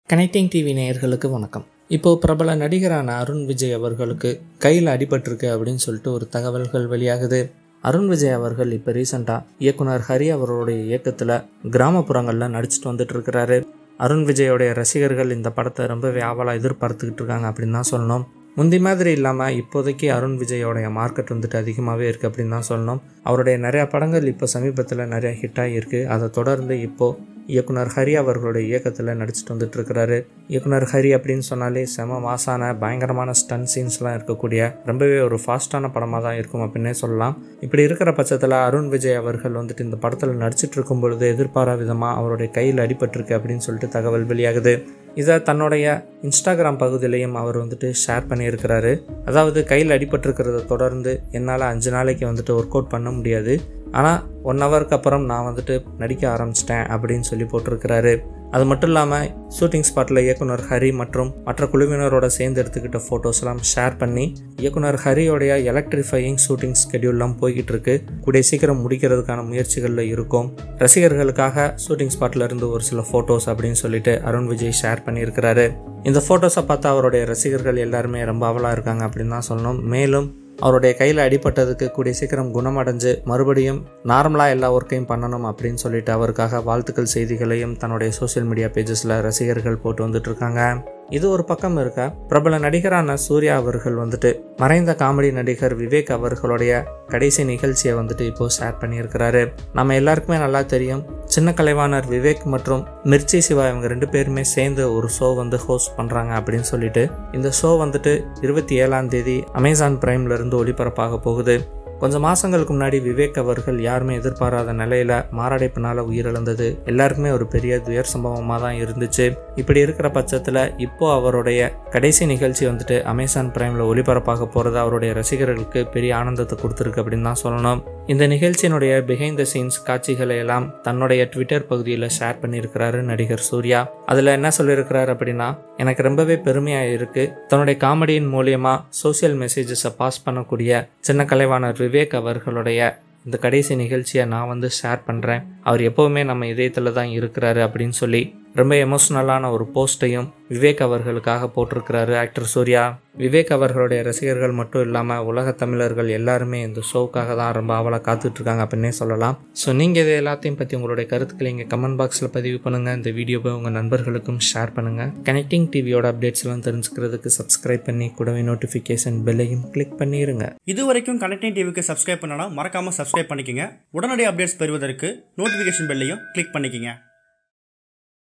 connecting TV நேயர்களுக்கு வணக்கம் இப்போது பிரபல நடிகரான அருண் விஜய் அவர்களுக்கு கையில் அடிபட்டிருக்கு அப்படின்னு சொல்லிட்டு ஒரு தகவல்கள் வெளியாகுது அருண் விஜய் அவர்கள் இப்போ ரீசெண்டாக இயக்குனர் ஹரி அவர்களுடைய இயக்கத்தில் கிராமப்புறங்களில் நடிச்சிட்டு வந்துட்டு இருக்கிறாரு அருண் விஜயோடைய ரசிகர்கள் இந்த படத்தை ரொம்பவே ஆவலாக எதிர்பார்த்துக்கிட்டு இருக்காங்க அப்படின்னு தான் சொல்லணும் முந்தி மாதிரி இல்லாமல் இப்போதைக்கு அருண் விஜயோடைய மார்க்கெட் வந்துட்டு அதிகமாகவே இருக்குது அப்படின்னு தான் சொல்லணும் அவருடைய நிறையா படங்கள் இப்போ சமீபத்தில் நிறையா ஹிட் ஆகியிருக்கு அதை தொடர்ந்து இப்போது இயக்குனர் ஹரி அவர்களுடைய இயக்கத்தில் நடிச்சிட்டு வந்துட்டு இருக்கிறாரு இயக்குனர் ஹரி அப்படின்னு சொன்னாலே செம மாசான பயங்கரமான ஸ்டன் சீன்ஸ்லாம் இருக்கக்கூடிய ரொம்பவே ஒரு ஃபாஸ்ட்டான படமாக தான் இருக்கும் அப்படின்னே சொல்லலாம் இப்படி இருக்கிற பட்சத்தில் அருண் விஜய் அவர்கள் வந்துட்டு இந்த படத்தில் நடிச்சிட்டு இருக்கும் பொழுது எதிர்பாரா விதமாக அவருடைய கையில் அடிபட்டிருக்கு அப்படின்னு சொல்லிட்டு தகவல் வெளியாகுது இதை தன்னுடைய இன்ஸ்டாகிராம் பகுதியிலையும் அவர் வந்துட்டு ஷேர் பண்ணியிருக்கிறாரு அதாவது கையில் அடிபட்டிருக்கிறத தொடர்ந்து என்னால் அஞ்சு நாளைக்கு வந்துட்டு ஒர்க் அவுட் பண்ண முடியாது ஆனால் ஒன் ஹவருக்கு அப்புறம் நான் வந்துட்டு நடிக்க ஆரம்பிச்சிட்டேன் அப்படின்னு சொல்லி போட்டிருக்கிறாரு அது மட்டும் இல்லாமல் ஷூட்டிங் ஸ்பாட்டில் இயக்குனர் ஹரி மற்றும் மற்ற குழுவினரோட சேர்ந்து எடுத்துக்கிட்ட ஃபோட்டோஸ்லாம் ஷேர் பண்ணி இயக்குனர் ஹரியோடைய எலக்ட்ரிஃபையிங் ஷூட்டிங் ஸ்கெடியூல்லாம் போய்கிட்டு இருக்கு கூடிய சீக்கிரம் முடிக்கிறதுக்கான முயற்சிகளில் இருக்கும் ரசிகர்களுக்காக ஷூட்டிங் ஸ்பாட்டில் இருந்து ஒரு சில ஃபோட்டோஸ் அப்படின்னு சொல்லிட்டு அருண் விஜய் ஷேர் பண்ணியிருக்கிறாரு இந்த ஃபோட்டோஸை பார்த்தா அவருடைய ரசிகர்கள் எல்லாருமே ரொம்ப அவலாக இருக்காங்க அப்படின்னு தான் சொல்லணும் மேலும் அவருடைய கையில் அடிபட்டதுக்கு கூடிய சீக்கிரம் குணமடைஞ்சு மறுபடியும் நார்மலாக எல்லா ஒர்க்கையும் பண்ணணும் அப்படின்னு சொல்லிட்டு அவருக்காக வாழ்த்துக்கள் செய்திகளையும் தன்னுடைய சோஷியல் மீடியா பேஜஸில் ரசிகர்கள் போட்டு வந்துட்டு இருக்காங்க இது ஒரு பக்கம் இருக்க பிரபல நடிகரான சூர்யா அவர்கள் வந்துட்டு மறைந்த காமெடி நடிகர் விவேக் அவர்களுடைய கடைசி நிகழ்ச்சியை வந்துட்டு இப்போ ஷேர் பண்ணியிருக்கிறாரு நம்ம எல்லாருக்குமே நல்லா தெரியும் சின்ன கலைவாணர் விவேக் மற்றும் மிர்ச்சி சிவா இவங்க ரெண்டு பேருமே சேர்ந்து ஒரு ஷோ வந்து ஹோஸ்ட் பண்ணுறாங்க அப்படின்னு சொல்லிட்டு இந்த ஷோ வந்துட்டு இருபத்தி ஏழாம் தேதி அமேசான் பிரைம்ல இருந்து ஒளிபரப்பாக போகுது கொஞ்சம் மாதங்களுக்கு முன்னாடி விவேக் அவர்கள் யாருமே எதிர்பாராத நிலையில் மாரடைப்பினால் உயிரிழந்தது எல்லாருக்குமே ஒரு பெரிய துயர் சம்பவமாக தான் இருந்துச்சு இப்படி இருக்கிற பட்சத்தில் இப்போ அவருடைய கடைசி நிகழ்ச்சி வந்துட்டு அமேசான் பிரைமில் ஒளிபரப்பாக போகிறது அவருடைய ரசிகர்களுக்கு பெரிய ஆனந்தத்தை கொடுத்துருக்கு அப்படின்னு தான் சொல்லணும் இந்த நிகழ்ச்சியினுடைய பிஹைண்ட் த சீன்ஸ் காட்சிகளை எல்லாம் தன்னுடைய ட்விட்டர் பகுதியில் ஷேர் பண்ணியிருக்கிறாரு நடிகர் சூர்யா அதில் என்ன சொல்லியிருக்கிறார் அப்படின்னா எனக்கு ரொம்பவே பெருமையாக இருக்குது தன்னுடைய காமெடியின் மூலியமாக சோசியல் மெசேஜஸை பாஸ் பண்ணக்கூடிய சின்ன கலைவாணர் விவேக் அவர்களுடைய இந்த கடைசி நிகழ்ச்சியை நான் வந்து ஷேர் பண்ணுறேன் அவர் எப்போவுமே நம்ம இதயத்தில் தான் இருக்கிறாரு அப்படின்னு சொல்லி ரொம்ப எமோஷ்னலான ஒரு போஸ்ட்டையும் விவேக் அவர்களுக்காக போட்டிருக்கிறாரு ஆக்டர் சூர்யா விவேக் அவர்களுடைய ரசிகர்கள் மட்டும் இல்லாமல் உலக தமிழர்கள் எல்லாருமே இந்த ஷோவுக்காக தான் ரொம்ப ஆவலாக காத்துட்ருக்காங்க அப்படின்னே சொல்லலாம் ஸோ நீங்கள் இது எல்லாத்தையும் பற்றி உங்களுடைய கருத்துக்களை இங்கே கமெண்ட் பாக்ஸில் பதிவு பண்ணுங்கள் இந்த வீடியோவை உங்கள் நண்பர்களுக்கும் ஷேர் பண்ணுங்கள் கனெக்டிங் டிவியோட அப்டேட்ஸ்லாம் தெரிஞ்சுக்கிறதுக்கு சப்ஸ்கிரைப் பண்ணி கூடவே நோட்டிஃபிகேஷன் பெல்லையும் கிளிக் பண்ணிடுங்க இது வரைக்கும் கனெக்டிங் டிவிக்கு சப்ஸ்கிரைப் பண்ணனா மறக்காம சப்ஸ்கிரைப் பண்ணிக்கங்க உடனடி அப்டேட்ஸ் பெறுவதற்கு நோட்டிஃபிகேஷன் பெல்லையும் கிளிக் பண்ணிக்கங்க